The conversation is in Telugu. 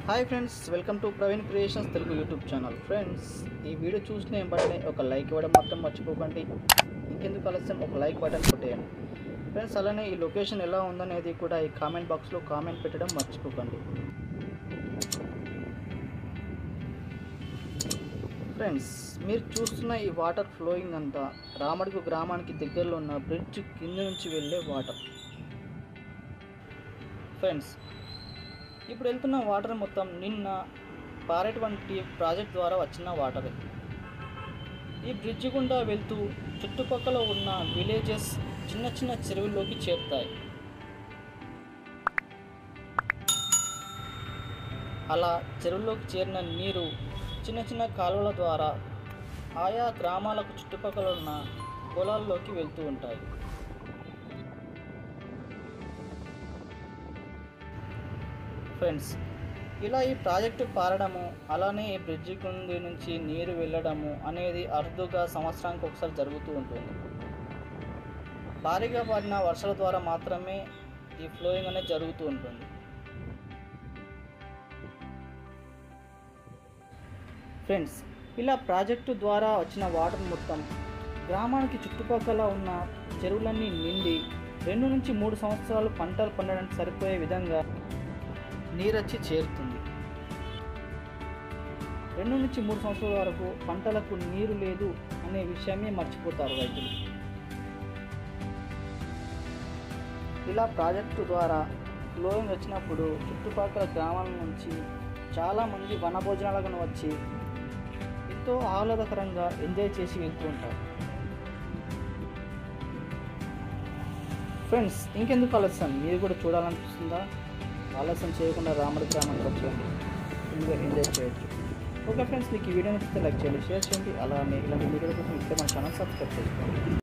hi friends welcome to Praveen creations Telugu YouTube channel friends ఈ వీడియో చూసిన వెంటనే ఒక లైక్ ఇవ్వడం మాత్రం మర్చిపోకండి ఇంకెందుకు ఆలస్యం ఒక లైక్ బటన్ కొట్టేయండి ఫ్రెండ్స్ అలానే ఈ లొకేషన్ ఎలా ఉందనేది కూడా ఈ కామెంట్ బాక్స్లో కామెంట్ పెట్టడం మర్చిపోకండి ఫ్రెండ్స్ మీరు చూస్తున్న ఈ వాటర్ ఫ్లోయింగ్ అంతా రామడుగు గ్రామానికి దగ్గరలో ఉన్న బ్రిడ్జ్ కింద నుంచి వెళ్ళే వాటర్ ఫ్రెండ్స్ ఇప్పుడు వెళ్తున్న వాటర్ మొత్తం నిన్న పారేటువంటి ప్రాజెక్ట్ ద్వారా వచ్చిన వాటర్ ఈ బ్రిడ్జ్ గుండా వెళ్తూ చుట్టుపక్కల ఉన్న విలేజెస్ చిన్న చిన్న చెరువుల్లోకి చేరుతాయి అలా చెరువుల్లోకి చేరిన నీరు చిన్న చిన్న కాలువల ద్వారా ఆయా గ్రామాలకు చుట్టుపక్కల ఉన్న పొలాల్లోకి వెళ్తూ ఉంటాయి ఫ్రెండ్స్ ఇలా ఈ ప్రాజెక్టు పారడము అలానే ఈ బ్రిడ్జి కింది నుంచి నీరు వెళ్ళడము అనేది అరుదుగా సంవత్సరానికి ఒకసారి జరుగుతూ ఉంటుంది భారీగా పడిన వర్షాల ద్వారా మాత్రమే ఈ ఫ్లోయింగ్ అనేది జరుగుతూ ఉంటుంది ఫ్రెండ్స్ ఇలా ప్రాజెక్టు ద్వారా వచ్చిన వాటర్ మొత్తం గ్రామానికి చుట్టుపక్కల ఉన్న చెరువులన్నీ నిండి రెండు నుంచి మూడు సంవత్సరాలు పంటలు పండడానికి సరిపోయే విధంగా నీరొచ్చి చేరుతుంది రెండు నుంచి మూడు సంవత్సరాల వరకు పంటలకు నీరు లేదు అనే విషయమే మర్చిపోతారు రైతులు ఇలా ప్రాజెక్టు ద్వారా ఫ్లోయింగ్ వచ్చినప్పుడు చుట్టుపక్కల గ్రామాల నుంచి చాలామంది వనభోజనాలకు వచ్చి ఎంతో ఆహ్లాదకరంగా ఎంజాయ్ చేసి వెళ్తూ ఉంటారు ఫ్రెండ్స్ ఇంకెందుకు ఆలస్యం మీరు కూడా చూడాలనిపిస్తుందా ఆలస్యం చేయకుండా రాముడి గ్రామానికి వచ్చేయండి ఫుల్గా ఎంజాయ్ చేయొచ్చు ఓకే ఫ్రెండ్స్ మీకు ఈ వీడియో నచ్చితే లైక్ చేయండి షేర్ చేయండి అలానే ఇలాంటి వీడియోల కోసం ఇస్తే మన ఛానల్ సబ్స్క్రైబ్ చేసుకోండి